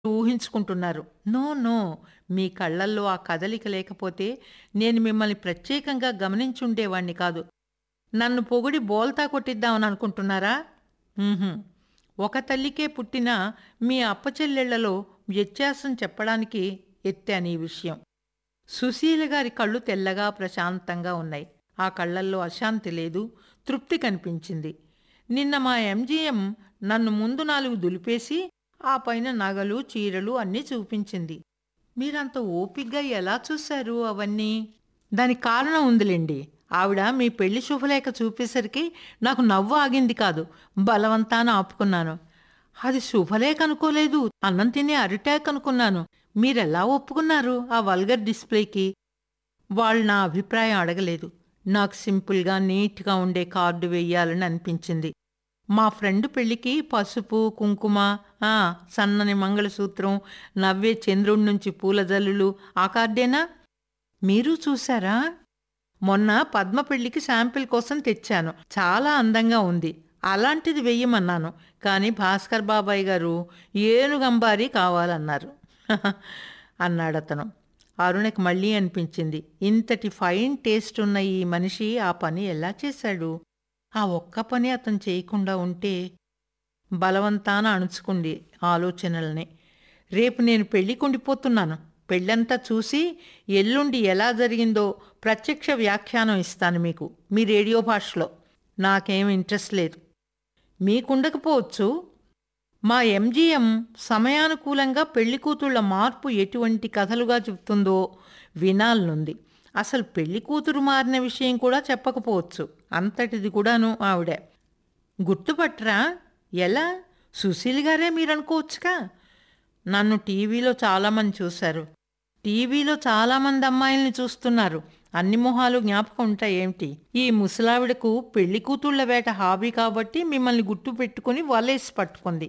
ఊహించుకుంటున్నారు. No, no. మీ కళ్ళల్లో ఆ కదలిక లేకపోతే నేను మిమ్మల్ని ప్రత్యేకంగా గమనించుండేవాణ్ణి కాదు. నన్ను పొగిడి బోల్తా కొట్టిద్దామని అనుకుంటున్నారా? ఉహుం. ఒక తల్లికే పుట్టిన మీ అప్పచెల్లెళ్లలో వ్యత్యాసం చెప్పడానికి ఎత్తాను ఈ విషయం. సుశీల గారి కళ్ళు తెల్లగా ప్రశాంతంగా ఉన్నాయి. ఆ కళ్ళల్లో అశాంతి లేదు, తృప్తి కనిపించింది. నిన్న మా ఎంజీఎం నన్ను ముందు నాలుగు దులిపేసి ఆ పైన నగలు, చీరలు అన్నీ చూపించింది. మీరంత ఓపిగ్గా ఎలా చూశారు అవన్నీ? దానికి కారణం ఉందిలెండి. ఆవిడ మీ పెళ్లి శుభలేఖ చూపేసరికి నాకు నవ్వు ఆగింది కాదు. బలవంతాన ఆపుకున్నాను. అది శుభలేఖ అనుకోలేదు. అన్నం తినే అరిటాక్ అనుకున్నాను. మీరెలా ఒప్పుకున్నారు ఆ వల్గర్ డిస్ప్లేకి? వాళ్ళు నా అభిప్రాయం అడగలేదు. నాకు సింపుల్గా, నీట్గా ఉండే కార్డు వెయ్యాలని అనిపించింది. మా ఫ్రెండ్ పెళ్ళికి పసుపు, కుంకుమ, ఆ సన్నని మంగళసూత్రం, నవ్వే చంద్రుడి నుంచి పూల జల్లులు ఆ కార్డేనా? మీరు చూశారా? మొన్న పద్మ పెళ్ళికి శాంపిల్ కోసం తెచ్చాను. చాలా అందంగా ఉంది. అలాంటిది వెయ్యమన్నాను. కానీ భాస్కర్ బాబాయ్ గారు ఏనుగంబారీ కావాలన్నారు అన్నాడతను. అరుణకి మళ్ళీ అనిపించింది. ఇంతటి ఫైన్ టేస్ట్ ఉన్న ఈ మనిషి ఆ పని ఎలా చేశాడు? ఆ ఒక్క పని అతను చేయకుండా ఉంటే బలవంతాన అణుచుకుంది ఆలోచనల్ని. రేపు నేను పెళ్ళికుండిపోతున్నాను. పెళ్ళంతా చూసి ఎల్లుండి ఎలా జరిగిందో ప్రత్యక్ష వ్యాఖ్యానం ఇస్తాను మీకు మీ రేడియో భాషలో. నాకేం ఇంట్రెస్ట్ లేదు. మీకుండకపోవచ్చు. మా ఎంజీఎం సమయానుకూలంగా పెళ్లికూతుళ్ల మార్పు ఎటువంటి కథలుగా చెప్తుందో వినాలనుంది. అసలు పెళ్లికూతురు మారిన విషయం కూడా చెప్పకపోవచ్చు. అంతటిది కూడాను ఆవిడ. గుర్తుపట్టరా? ఎలా? సుశీల్ గారే మీరనుకోవచ్చుగా. నన్ను టీవీలో చాలామంది చూశారు. టీవీలో చాలామంది అమ్మాయిల్ని చూస్తున్నారు. అన్ని మొహాలు జ్ఞాపకం ఉంటాయేమిటి? ఈ ముసలావిడకు పెళ్లికూతుళ్ల వేట హాబీ కాబట్టి మిమ్మల్ని గుర్తు పెట్టుకుని వలేసి పట్టుకుంది.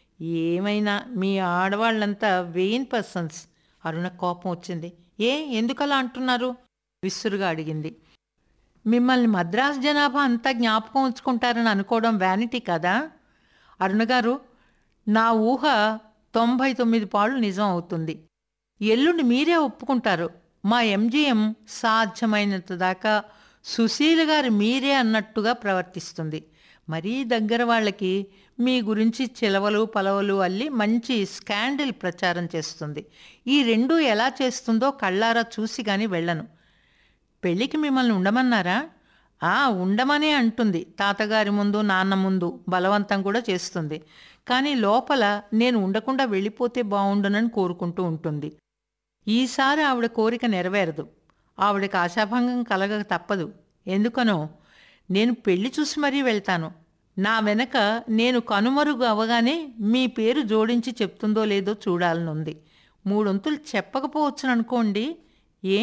ఏమైనా మీ ఆడవాళ్ళంతా వెయిన్ పర్సన్స్. అరుణకు కోపం వచ్చింది. ఏ ఎందుకలా అంటున్నారు? విసురుగా అడిగింది. మిమ్మల్ని మద్రాసు జనాభా అంతా జ్ఞాపకం ఉంచుకుంటారని అనుకోవడం వ్యానిటీ కదా? అరుణగారు నా ఊహ తొంభై తొమ్మిది పాళ్ళు నిజం అవుతుంది. ఎల్లుండి మీరే ఒప్పుకుంటారు. మా ఎంజీఎం సాధ్యమైనంత దాకా సుశీల గారు మీరే అన్నట్టుగా ప్రవర్తిస్తుంది. మరీ దగ్గర వాళ్ళకి మీ గురించి చిలవలు పలవలు అల్లి మంచి స్కాండిల్ ప్రచారం చేస్తుంది. ఈ రెండూ ఎలా చేస్తుందో కళ్ళారా చూసి గాని వెళ్ళను. పెళ్ళికి మిమ్మల్ని ఉండమన్నారా? ఆ ఉండమనే అంటుంది. తాతగారి ముందు, నాన్న ముందు బలవంతం కూడా చేస్తుంది. కానీ లోపల నేను ఉండకుండా వెళ్ళిపోతే బావుండునని కోరుకుంటూ ఉంటుంది. ఈసారి ఆవిడ కోరిక నెరవేరదు. ఆవిడకి ఆశాభంగం కలగక తప్పదు. ఎందుకనో నేను పెళ్లి చూసి మరీ వెళ్తాను. నా వెనక నేను కనుమరుగు అవగానే మీ పేరు జోడించి చెప్తుందో లేదో చూడాలనుంది. మూడొంతులు చెప్పకపోవచ్చుననుకోండి. ఏ?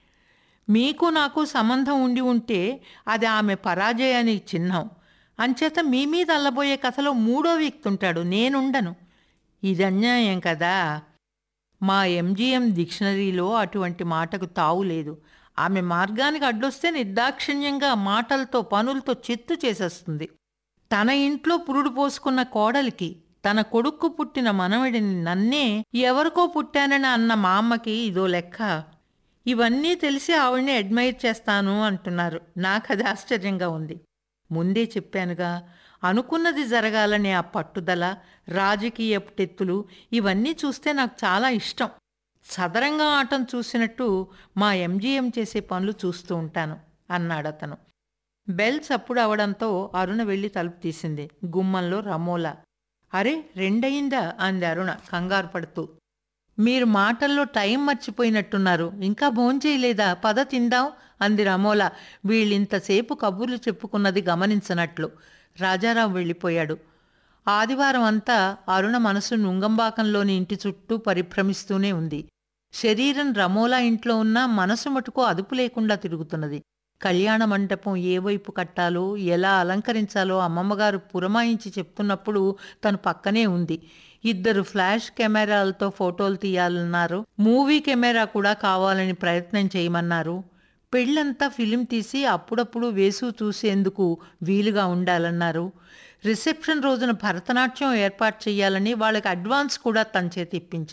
మీకు నాకు సంబంధం ఉండి ఉంటే అది ఆమె పరాజయానికి చిహ్నం. అంచేత మీ మీద అల్లబోయే కథలో మూడో వ్యక్తి ఉంటాడు. నేనుండను. ఇది అన్యాయం కదా! మా ఎంజీఎం డిక్షనరీలో అటువంటి మాటకు తావు లేదు. ఆమె మార్గానికి అడ్డొస్తే నిర్దాక్షిణ్యంగా మాటలతో, పనులతో చిత్తు చేసేస్తుంది. తన ఇంట్లో పురుడు పోసుకున్న కోడలికి, తన కొడుక్కు పుట్టిన మనవడిని నన్నే ఎవరికో పుట్టానని అన్న మా అమ్మకి ఇదో లెక్క. ఇవన్నీ తెలిసి ఆవిడ్ని అడ్మైర్ చేస్తాను అంటున్నారు. నాకది ఆశ్చర్యంగా ఉంది. ముందే చెప్పానుగా అనుకున్నది జరగాలనే ఆ పట్టుదల, రాజకీయపు టెత్తులు ఇవన్నీ చూస్తే నాకు చాలా ఇష్టం. చదరంగం ఆటం చూసినట్టు మా ఎంజీఎం చేసే పనులు చూస్తూ ఉంటాను అన్నాడతను. బెల్ చప్పుడు అవడంతో అరుణ వెళ్ళి తలుపు తీసింది. గుమ్మంలో రమోల. అరే రెండయిందా అంది అరుణ కంగారు పడుతూ. మీరు మాటల్లో టైం మర్చిపోయినట్టున్నారు. ఇంకా భోంచేయలేదా? పద తిందాం అంది రమోల వీళ్ళింతసేపు కబుర్లు చెప్పుకున్నది గమనించనట్లు. రాజారావు వెళ్ళిపోయాడు. ఆదివారం అంతా అరుణ మనసు నుంగంబాకంలోని ఇంటి చుట్టూ పరిభ్రమిస్తూనే ఉంది. శరీరం రమోలా ఇంట్లో ఉన్నా మనసు మటుకు అదుపు లేకుండా తిరుగుతున్నది. కళ్యాణ మంటపం ఏ వైపు కట్టాలో, ఎలా అలంకరించాలో అమ్మమ్మగారు పురమాయించి చెప్తున్నప్పుడు తను పక్కనే ఉంది. ఇద్దరు ఫ్లాష్ కెమెరాలతో ఫోటోలు తీయాలన్నారు. మూవీ కెమెరా కూడా కావాలని ప్రయత్నం చేయమన్నారు. పెళ్ళంతా ఫిలిం తీసి అప్పుడప్పుడు వేసు చూసేందుకు వీలుగా ఉండాలన్నారు. రిసెప్షన్ రోజున భరతనాట్యం ఏర్పాటు చేయాలని వాళ్ళకి అడ్వాన్స్ కూడా తన చేతి ఇప్పించాను